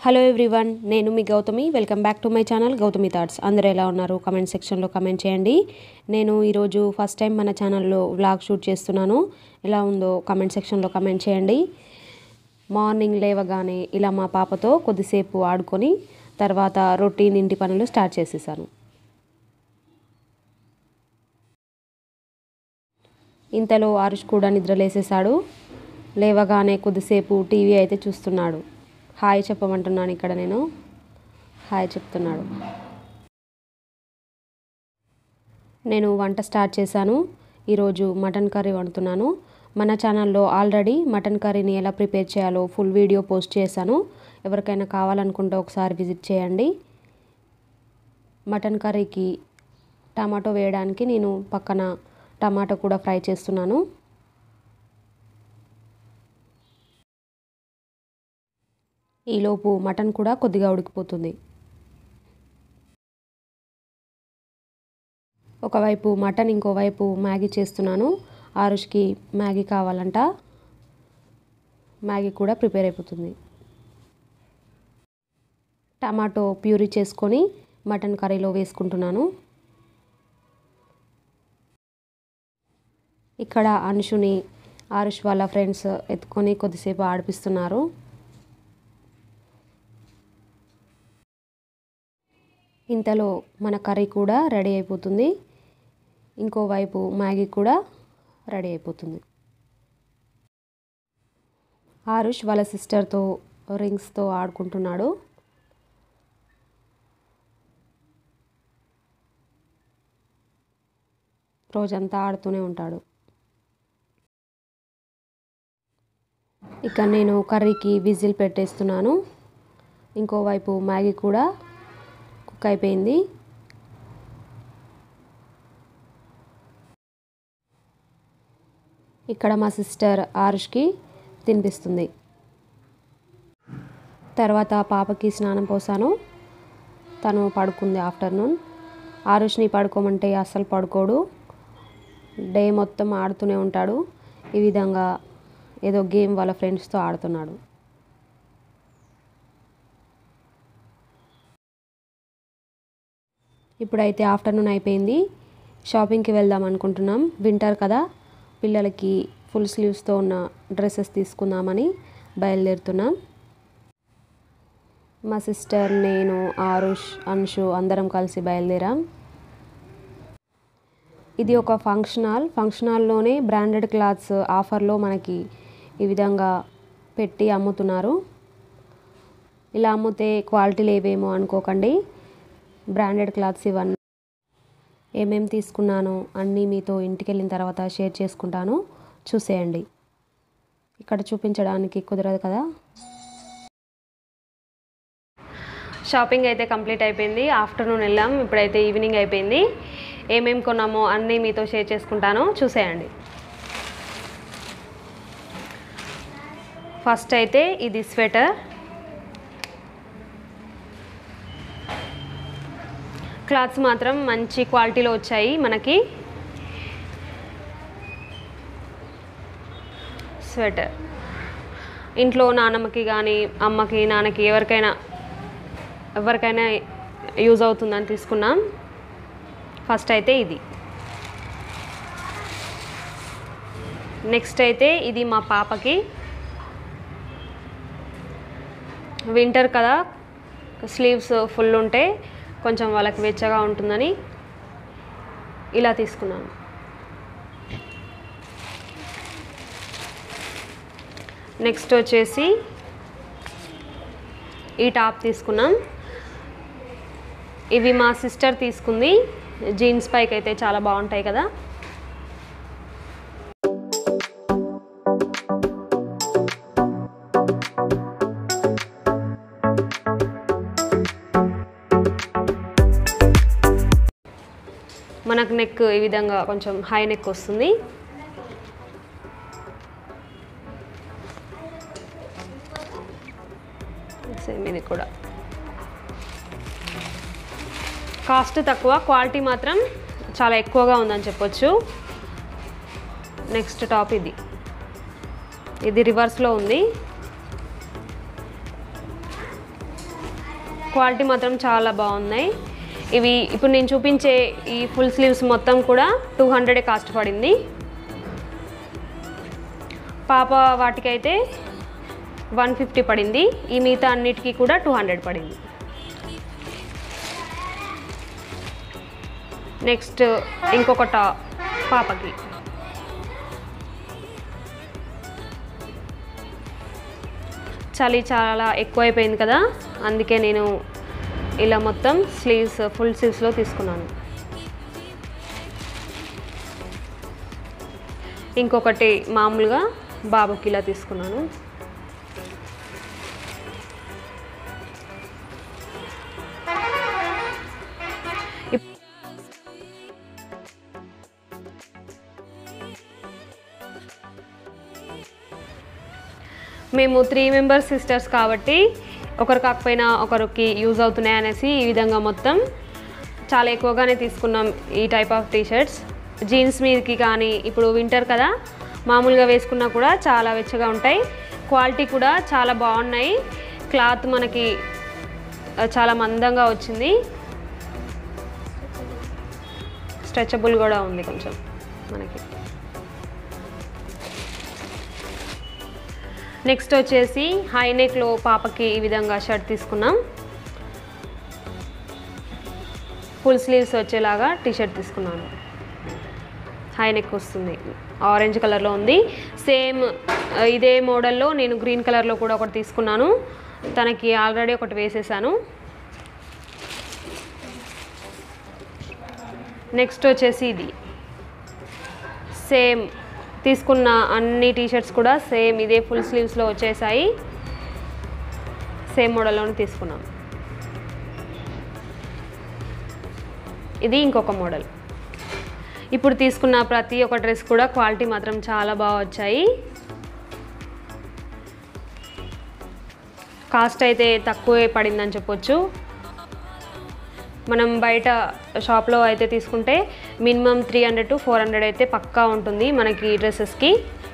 hello everyone నేను మీ Gautami welcome back to my channel Gautami thoughts అందరూ ఎలా ఉన్నారు కమెంట్ సెక్షన్లో కమెంట్ చేయండి నేను ఈరోజు ఫస్ట్ టైం మన ఛానల్లో వ్లాగ్ షూట్ చేస్తున్నాను ఎలా ఉందో కమెంట్ సెక్షన్లో కమెంట్ చేయండి మార్నింగ్ లేవగానే ఇలా మా పాపతో కొద్దిసేపు ఆడుకొని తర్వాత రొటీన్ ఇంటి పనులు స్టార్ట్ చేసేసాను ఇంతలో ఆరుష్ కూడా నిద్రలేసేసాడు లేవగానే కొద్దిసేపు టీవీ అయితే చూస్తున్నాడు హాయ్ చెప్పమంటున్నాను ఇక్కడ నేను హాయ్ చెప్తున్నాడు నేను వంట స్టార్ట్ చేశాను ఈరోజు మటన్ కర్రీ వండుతున్నాను మన ఛానల్లో ఆల్రెడీ మటన్ కర్రీని ఎలా ప్రిపేర్ చేయాలో ఫుల్ వీడియో పోస్ట్ చేశాను ఎవరికైనా కావాలనుకుంటే ఒకసారి విజిట్ చేయండి మటన్ కర్రీకి టమాటో వేయడానికి నేను పక్కన టమాటో కూడా ఫ్రై చేస్తున్నాను ఈలోపు మటన్ కూడా కొద్దిగా ఉడికిపోతుంది ఒకవైపు మటన్ ఇంకోవైపు మ్యాగీ చేస్తున్నాను ఆరుష్కి మ్యాగీ కావాలంట మ్యాగీ కూడా ప్రిపేర్ అయిపోతుంది టమాటో ప్యూరీ చేసుకొని మటన్ కర్రీలో వేసుకుంటున్నాను ఇక్కడ అనుషుని ఆరుష్ వాళ్ళ ఫ్రెండ్స్ ఎత్తుకొని కొద్దిసేపు ఆడిపిస్తున్నారు ఇంతలో మన కర్రీ కూడా రెడీ అయిపోతుంది ఇంకోవైపు మ్యాగీ కూడా రెడీ అయిపోతుంది ఆరుష్ వాళ్ళ సిస్టర్తో రింగ్స్తో ఆడుకుంటున్నాడు రోజంతా ఆడుతూనే ఉంటాడు ఇక నేను కర్రీకి విజిల్ పెట్టేస్తున్నాను ఇంకోవైపు మ్యాగీ కూడా కుక్ అయిపోయింది ఇక్కడ మా సిస్టర్ ఆరుష్కి తినిపిస్తుంది తర్వాత పాపకి స్నానం పోసాను తను పడుకుంది ఆఫ్టర్నూన్ ఆరుష్ని పడుకోమంటే అస్సలు పడుకోడు డే మొత్తం ఆడుతూనే ఉంటాడు ఈ విధంగా ఏదో గేమ్ వాళ్ళ ఫ్రెండ్స్తో ఆడుతున్నాడు ఇప్పుడైతే ఆఫ్టర్నూన్ అయిపోయింది షాపింగ్కి వెళ్దాం అనుకుంటున్నాం వింటర్ కదా పిల్లలకి ఫుల్ స్లీవ్స్తో ఉన్న డ్రెస్సెస్ తీసుకుందామని బయలుదేరుతున్నాం మా సిస్టర్ నేను ఆరుష్ అంశు అందరం కలిసి బయలుదేరాం ఇది ఒక ఫంక్షన్ హాల్ ఫంక్షన్ హాల్లోనే బ్రాండెడ్ క్లాత్స్ ఆఫర్లో మనకి ఈ విధంగా పెట్టి అమ్ముతున్నారు ఇలా అమ్మితే క్వాలిటీ లేవేమో అనుకోకండి బ్రాండెడ్ క్లాత్స్ ఇవన్నీ ఏమేమి తీసుకున్నానో అన్నీ మీతో ఇంటికి వెళ్ళిన తర్వాత షేర్ చేసుకుంటాను చూసేయండి ఇక్కడ చూపించడానికి కుదరదు కదా షాపింగ్ అయితే కంప్లీట్ అయిపోయింది ఆఫ్టర్నూన్ వెళ్ళాం ఇప్పుడైతే ఈవినింగ్ అయిపోయింది ఏమేమి కొన్నామో అన్నీ మీతో షేర్ చేసుకుంటాను చూసేయండి ఫస్ట్ అయితే ఇది స్వెటర్ క్లాత్స్ మాత్రం మంచి క్వాలిటీలో వచ్చాయి మనకి స్వెటర్ ఇంట్లో నాన్నమ్మకి కానీ అమ్మకి నాన్నకి ఎవరికైనా ఎవరికైనా యూజ్ అవుతుందని తీసుకున్నాం ఫస్ట్ అయితే ఇది నెక్స్ట్ అయితే ఇది మా పాపకి వింటర్ కదా స్లీవ్స్ ఫుల్ ఉంటే కొంచెం వాళ్ళకి వెచ్చగా ఉంటుందని ఇలా తీసుకున్నాను నెక్స్ట్ వచ్చేసి ఈ టాప్ తీసుకున్నాం ఇవి మా సిస్టర్ తీసుకుంది జీన్స్ పైకి అయితే చాలా బాగుంటాయి కదా మనకు నెక్ ఈ విధంగా కొంచెం హై నెక్ వస్తుంది సేమ్ ఇది కూడా కాస్ట్ తక్కువ క్వాలిటీ మాత్రం చాలా ఎక్కువగా ఉందని చెప్పొచ్చు నెక్స్ట్ టాప్ ఇది ఇది రివర్స్లో ఉంది క్వాలిటీ మాత్రం చాలా బాగున్నాయి ఇవి ఇప్పుడు నేను చూపించే ఈ ఫుల్ స్లీవ్స్ మొత్తం కూడా టూ హండ్రెడ్ కాస్ట్ పడింది పాప వాటికైతే వన్ ఫిఫ్టీ పడింది ఈ మిగతా అన్నిటికీ కూడా టూ హండ్రెడ్ పడింది నెక్స్ట్ ఇంకొక టా పాపకి చలి చాలా ఎక్కువైపోయింది కదా అందుకే నేను ఇలా మొత్తం స్లీవ్స్ ఫుల్ స్లీవ్స్లో తీసుకున్నాను ఇంకొకటి మామూలుగా బాబుకి ఇలా తీసుకున్నాను ఇప్- మేము త్రీ మెంబర్స్ సిస్టర్స్ కాబట్టి ఒకరు కాకపోయినా ఒకరికి యూజ్ అవుతున్నాయి అనేసి ఈ విధంగా మొత్తం చాలా ఎక్కువగానే తీసుకున్నాం ఈ type of T shirts jeans మీదకి కానీ ఇప్పుడు వింటర్ కదా మామూలుగా వేసుకున్నా కూడా చాలా వెచ్చగా ఉంటాయి క్వాలిటీ కూడా చాలా బాగున్నాయి క్లాత్ మనకి ఆ, చాలా మందంగా వచ్చింది స్ట్రెచబుల్ కూడా ఉంది కొంచెం మనకి నెక్స్ట్ వచ్చేసి హై నెక్లో పాపకి ఈ విధంగా షర్ట్ తీసుకున్నాం ఫుల్ స్లీవ్స్ వచ్చేలాగా టీ షర్ట్ తీసుకున్నాను హై నెక్ వస్తుంది ఆరెంజ్ కలర్లో ఉంది సేమ్ ఆ, ఇదే మోడల్లో నేను గ్రీన్ కలర్లో కూడా ఒకటి తీసుకున్నాను తనకి ఆల్రెడీ ఒకటి వేసేసాను నెక్స్ట్ వచ్చేసి ఇది సేమ్ తీసుకున్న అన్ని టీషర్ట్స్ కూడా సేమ్ ఇదే ఫుల్ స్లీవ్స్లో వచ్చేసాయి సేమ్ మోడల్లోనే తీసుకున్నాం ఇది ఇంకొక మోడల్ ఇప్పుడు తీసుకున్న ప్రతి ఒక్క డ్రెస్ కూడా క్వాలిటీ మాత్రం చాలా బాగా వచ్చాయి కాస్ట్ అయితే తక్కువే పడిందని చెప్పొచ్చు మనం బయట షాప్లో అయితే తీసుకుంటే minimum three hundred to four hundred అయితే పక్కా ఉంటుంది మనకి ఈ డ్రెస్సెస్కి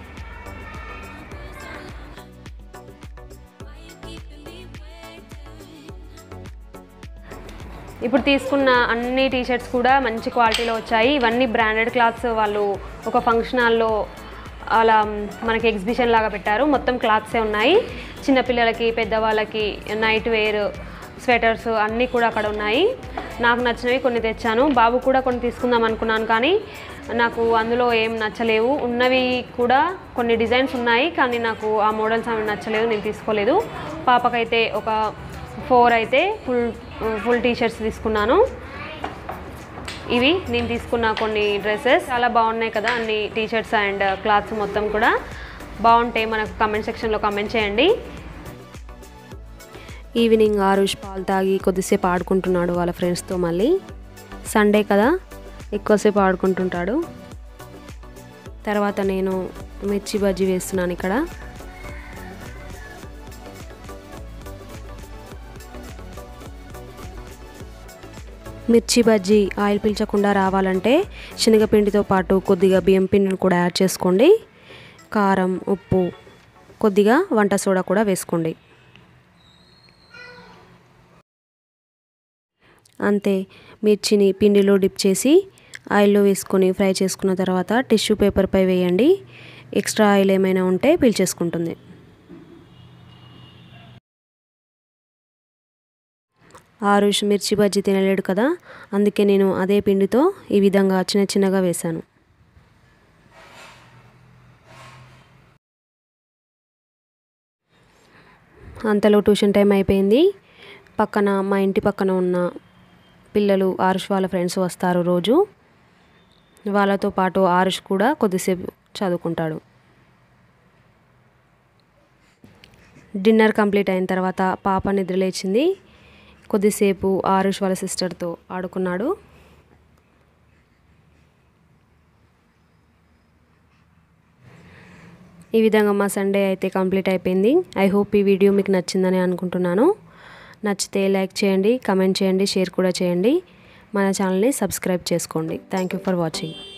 ఇప్పుడు తీసుకున్న అన్ని టీషర్ట్స్ కూడా మంచి క్వాలిటీలో వచ్చాయి ఇవన్నీ బ్రాండెడ్ క్లాత్స్ వాళ్ళు ఒక ఫంక్షన్ హాల్లో అలా మనకి ఎగ్జిబిషన్ లాగా పెట్టారు మొత్తం క్లాత్సే ఉన్నాయి చిన్నపిల్లలకి పెద్దవాళ్ళకి నైట్ వేర్ స్వెటర్స్ అన్నీ కూడా అక్కడ ఉన్నాయి నాకు నచ్చినవి కొన్ని తెచ్చాను బాబు కూడా కొన్ని తీసుకుందాం అనుకున్నాను కానీ నాకు అందులో ఏం నచ్చలేవు ఉన్నవి కూడా కొన్ని డిజైన్స్ ఉన్నాయి కానీ నాకు ఆ మోడల్స్ అవి నచ్చలేదు నేను తీసుకోలేదు పాపకైతే ఒక ఫోర్ అయితే ఫుల్ ఫుల్ టీ షర్ట్స్ తీసుకున్నాను ఇవి నేను తీసుకున్న కొన్ని డ్రెస్సెస్ చాలా బాగున్నాయి కదా అన్ని టీ షర్ట్స్ అండ్ క్లాత్స్ మొత్తం కూడా బాగుంటాయి మనకు కమెంట్ సెక్షన్లో కమెంట్ చేయండి ఈవినింగ్ ఆరుష్ పాలు తాగి కొద్దిసేపు ఆడుకుంటున్నాడు వాళ్ళ ఫ్రెండ్స్తో మళ్ళీ సండే కదా ఎక్కువసేపు ఆడుకుంటుంటాడు తర్వాత నేను మిర్చి బజ్జీ వేస్తున్నాను ఇక్కడ మిర్చి బజ్జీ ఆయిల్ పీల్చకుండా రావాలంటే శనగపిండితో పాటు కొద్దిగా బియ్యం పిండిని కూడా యాడ్ చేసుకోండి కారం ఉప్పు కొద్దిగా వంట సోడా కూడా వేసుకోండి అంతే మిర్చిని పిండిలో డిప్ చేసి ఆయిల్లో వేసుకొని ఫ్రై చేసుకున్న తర్వాత టిష్యూ పేపర్పై వేయండి ఎక్స్ట్రా ఆయిల్ ఏమైనా ఉంటే పీల్చేసుకుంటుంది ఆరుష్ మిర్చి బజ్జీ తినలేడు కదా అందుకే నేను అదే పిండితో ఈ విధంగా చిన్న చిన్నగా వేశాను అంతలో ట్యూషన్ టైం అయిపోయింది పక్కన మా ఇంటి పక్కన ఉన్న పిల్లలు ఆరుష్ వాళ్ళ ఫ్రెండ్స్ వస్తారు రోజు వాళ్ళతో పాటు ఆరుష్ కూడా కొద్దిసేపు చదువుకుంటాడు డిన్నర్ కంప్లీట్ అయిన తర్వాత పాప నిద్రలేచింది కొద్దిసేపు ఆరుష్ వాళ్ళ సిస్టర్తో ఆడుకున్నాడు ఈ విధంగా మా సండే అయితే కంప్లీట్ అయిపోయింది ఐ హోప్ ఈ వీడియో మీకు నచ్చిందని అనుకుంటున్నాను నచ్చితే లైక్ చేయండి కమెంట్ చేయండి షేర్ కూడా చేయండి మన ఛానల్ని సబ్స్క్రైబ్ చేసుకోండి థ్యాంక్ యూ ఫర్ వాచింగ్